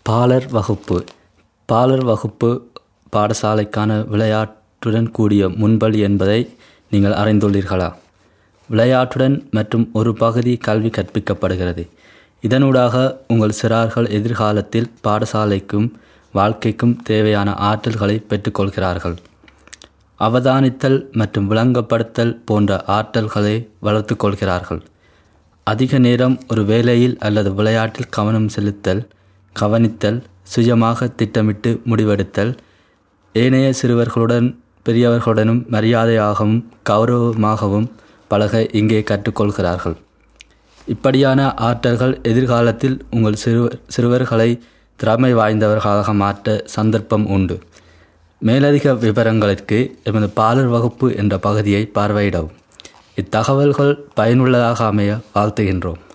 பாலர் வகுப்பு பாலர் வகுப்பு பாடசாலைக்கான விளையாட்டுடன் கூடிய முன்பள்ளி என்பதை நீங்கள் அறிந்துள்ளீர்களா விளையாட்டுடன் மற்றும் ஒரு பகுதி கல்வி கற்பிக்கப்படுகிறது இதனூடாக உங்கள் சிறார்கள் எதிர்காலத்தில் பாடசாலைக்கும் வாழ்க்கைக்கும் தேவையான ஆற்றல்களை பெற்றுக்கொள்கிறார்கள் அவதானித்தல் மற்றும் விளங்கப்படுத்தல் போன்ற ஆற்றல்களை வளர்த்துக் கொள்கிறார்கள் அதிக நேரம் ஒரு வேலையில் அல்லது விளையாட்டில் கவனம் செலுத்தல் கவனித்தல் சுயமாக திட்டமிட்டு முடிவெடுத்தல் ஏனைய சிறுவர்களுடன் பெரியவர்களுடனும் மரியாதையாகவும் கௌரவமாகவும் பழக இங்கே கற்றுக்கொள்கிறார்கள் இப்படியான ஆற்றல்கள் எதிர்காலத்தில் உங்கள் சிறுவர் சிறுவர்களை திறமை வாய்ந்தவர்களாக மாற்ற சந்தர்ப்பம் உண்டு மேலதிக விவரங்களுக்கு எமது பாலர் வகுப்பு என்ற பகுதியை பார்வையிடவும் இத்தகவல்கள் பயனுள்ளதாக அமைய வாழ்த்துகின்றோம்